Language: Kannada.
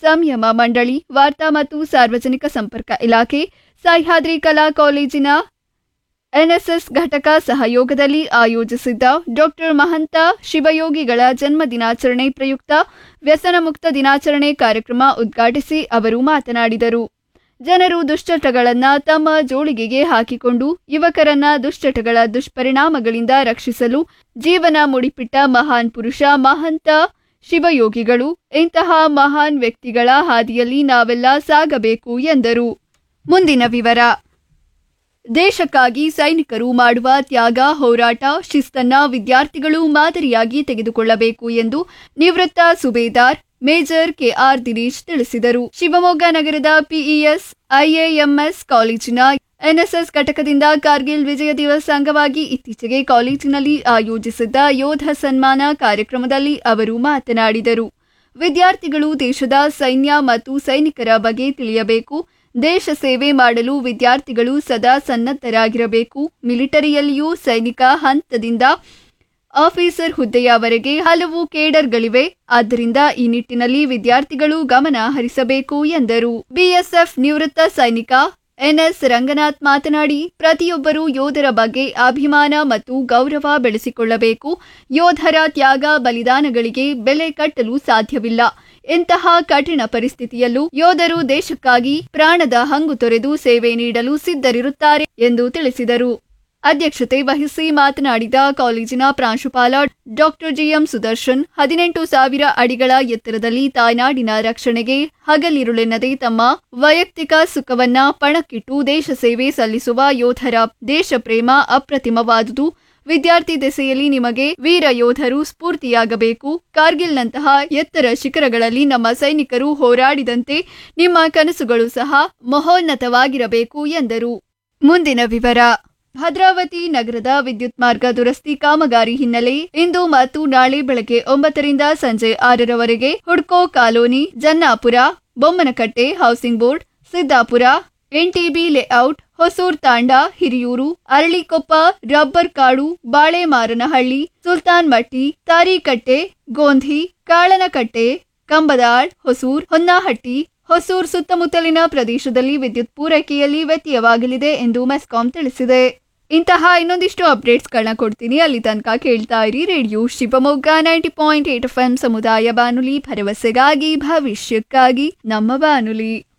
ಸಂಯಮ ಮಂಡಳಿ ವಾರ್ತಾ ಮತ್ತು ಸಾರ್ವಜನಿಕ ಸಂಪರ್ಕ ಇಲಾಖೆ ಸಹ್ಯಾದ್ರಿ ಕಲಾ ಕಾಲೇಜಿನ ಎನ್ಎಸ್ಎಸ್ ಘಟಕ ಸಹಯೋಗದಲ್ಲಿ ಆಯೋಜಿಸಿದ್ದ ಡಾಕ್ಟರ್ ಮಹಂತ ಶಿವಯೋಗಿಗಳ ಜನ್ಮ ದಿನಾಚರಣೆ ಪ್ರಯುಕ್ತ ವ್ಯಸನ ಮುಕ್ತ ದಿನಾಚರಣೆ ಕಾರ್ಯಕ್ರಮ ಉದ್ಘಾಟಿಸಿ ಅವರು ಮಾತನಾಡಿದರು ಜನರು ದುಶ್ಚಟಗಳನ್ನ ತಮ್ಮ ಜೋಳಿಗೆಗೆ ಹಾಕಿಕೊಂಡು ಯುವಕರನ್ನ ದುಶ್ಚಟಗಳ ದುಷ್ಪರಿಣಾಮಗಳಿಂದ ರಕ್ಷಿಸಲು ಜೀವನ ಮುಡಿಪಿಟ್ಟ ಮಹಾನ್ ಪುರುಷ ಮಹಂತ ಶಿವಯೋಗಿಗಳು ಇಂತಹ ಮಹಾನ್ ವ್ಯಕ್ತಿಗಳ ಹಾದಿಯಲ್ಲಿ ನಾವೆಲ್ಲ ಸಾಗಬೇಕು ಎಂದರು ಮುಂದಿನ ವಿವರ ದೇಶಕ್ಕಾಗಿ ಸೈನಿಕರು ಮಾಡುವ ತ್ಯಾಗ ಹೋರಾಟ ಶಿಸ್ತನ್ನ ವಿದ್ಯಾರ್ಥಿಗಳು ಮಾದರಿಯಾಗಿ ತೆಗೆದುಕೊಳ್ಳಬೇಕು ಎಂದು ನಿವೃತ್ತ ಸುಬೇದಾರ್ ಮೇಜರ್ ಕೆಆರ್ ದಿನೇಶ್ ತಿಳಿಸಿದರು ಶಿವಮೊಗ್ಗ ನಗರದ ಪಿಇಎಸ್ ಐಎಎಂಎಸ್ ಕಾಲೇಜಿನ ಎನ್ಎಸ್ಎಸ್ ಘಟಕದಿಂದ ಕಾರ್ಗಿಲ್ ವಿಜಯ ದಿವಸ್ ಅಂಗವಾಗಿ ಇತ್ತೀಚೆಗೆ ಕಾಲೇಜಿನಲ್ಲಿ ಆಯೋಜಿಸಿದ್ದ ಯೋಧ ಸನ್ಮಾನ ಕಾರ್ಯಕ್ರಮದಲ್ಲಿ ಅವರು ಮಾತನಾಡಿದರು ವಿದ್ಯಾರ್ಥಿಗಳು ದೇಶದ ಸೈನ್ಯ ಮತ್ತು ಸೈನಿಕರ ಬಗ್ಗೆ ತಿಳಿಯಬೇಕು ದೇಶ ಸೇವೆ ಮಾಡಲು ವಿದ್ಯಾರ್ಥಿಗಳು ಸದಾ ಸನ್ನದ್ಧರಾಗಿರಬೇಕು ಮಿಲಿಟರಿಯಲ್ಲಿಯೂ ಸೈನಿಕ ಹಂತದಿಂದ ಆಫೀಸರ್ ಹುದ್ದೆಯವರೆಗೆ ಹಲವು ಕೇಡರ್ಗಳಿವೆ ಆದ್ದರಿಂದ ಈ ನಿಟ್ಟಿನಲ್ಲಿ ವಿದ್ಯಾರ್ಥಿಗಳು ಗಮನ ಹರಿಸಬೇಕು ಎಂದರು ಬಿಎಸ್ಎಫ್ ನಿವೃತ್ತ ಸೈನಿಕ ಎನ್ಎಸ್ ರಂಗನಾಥ್ ಮಾತನಾಡಿ ಪ್ರತಿಯೊಬ್ಬರೂ ಯೋಧರ ಬಗ್ಗೆ ಅಭಿಮಾನ ಮತ್ತು ಗೌರವ ಬೆಳೆಸಿಕೊಳ್ಳಬೇಕು ಯೋಧರ ತ್ಯಾಗ ಬಲಿದಾನಗಳಿಗೆ ಬೆಲೆ ಕಟ್ಟಲು ಸಾಧ್ಯವಿಲ್ಲ ಇಂತಹ ಕಠಿಣ ಪರಿಸ್ಥಿತಿಯಲ್ಲೂ ಯೋಧರು ದೇಶಕ್ಕಾಗಿ ಪ್ರಾಣದ ಹಂಗು ತೊರೆದು ಸೇವೆ ನೀಡಲು ಸಿದ್ಧರಿರುತ್ತಾರೆ ಎಂದು ತಿಳಿಸಿದರು ಅಧ್ಯಕ್ಷತೆ ವಹಿಸಿ ಮಾತನಾಡಿದ ಕಾಲೇಜಿನ ಪ್ರಾಂಶುಪಾಲ ಡಾಕ್ಟರ್ ಜಿಎಂ ಸುದರ್ಶನ್ ಹದಿನೆಂಟು ಸಾವಿರ ಅಡಿಗಳ ಎತ್ತರದಲ್ಲಿ ತಾಯ್ನಾಡಿನ ರಕ್ಷಣೆಗೆ ಹಗಲಿರುಳೆನ್ನದೆ ತಮ್ಮ ವೈಯಕ್ತಿಕ ಸುಖವನ್ನ ಪಣಕ್ಕಿಟ್ಟು ದೇಶ ಸೇವೆ ಸಲ್ಲಿಸುವ ಯೋಧರ ದೇಶ ಪ್ರೇಮ ಅಪ್ರತಿಮವಾದುದು ವಿದ್ಯಾರ್ಥಿ ದೆಸೆಯಲ್ಲಿ ನಿಮಗೆ ವೀರ ಯೋಧರು ಸ್ಫೂರ್ತಿಯಾಗಬೇಕು ಕಾರ್ಗಿಲ್ನಂತಹ ಎತ್ತರ ಶಿಖರಗಳಲ್ಲಿ ನಮ್ಮ ಸೈನಿಕರು ಹೋರಾಡಿದಂತೆ ನಿಮ್ಮ ಕನಸುಗಳು ಸಹ ಮಹೋನ್ನತವಾಗಿರಬೇಕು ಎಂದರು ಮುಂದಿನ ವಿವರ ಭದ್ರಾವತಿ ನಗರದ ವಿದ್ಯುತ್ ಮಾರ್ಗ ದುರಸ್ತಿ ಕಾಮಗಾರಿ ಹಿನ್ನೆಲೆ ಇಂದು ಮತ್ತು ನಾಳೆ ಬೆಳಗ್ಗೆ ಒಂಬತ್ತರಿಂದ ಸಂಜೆ ಆರರವರೆಗೆ ಹುಡ್ಕೋ colony Jannapura Bommanakatte housing board Siddapura NTB layout Hosur Thanda Hiriyur Aralikoppa rubber ಕಾಡು ಬಾಳೆಮಾರನಹಳ್ಳಿ ಸುಲ್ತಾನ್ ಮಟ್ಟಿ ತಾರೀಕಟ್ಟೆ ಗೋಂಧಿ ಕಾಳನಕಟ್ಟೆ ಕಂಬದಾಳ್ ಹೊಸೂರ್ ಹೊನ್ನಾಹಟ್ಟಿ ಹೊಸೂರ್ ಸುತ್ತಮುತ್ತಲಿನ ಪ್ರದೇಶದಲ್ಲಿ ವಿದ್ಯುತ್ ಪೂರೈಕೆಯಲ್ಲಿ ವ್ಯತ್ಯಯವಾಗಲಿದೆ ಎಂದು ಮೆಸ್ಕಾಂ ತಿಳಿಸಿದೆ ಇಂತಹ ಇನ್ನೊಂದಿಷ್ಟು ಅಪ್ಡೇಟ್ಸ್ಗಳನ್ನ ಕೊಡ್ತೀನಿ ಅಲ್ಲಿ ತನಕ ಕೇಳ್ತಾ ಇರಿ radio Shivamogga ninety point eight F M ಸಮುದಾಯ ಬಾನುಲಿ ಭರವಸೆಗಾಗಿ ಭವಿಷ್ಯಕ್ಕಾಗಿ ನಮ್ಮ ಬಾನುಲಿ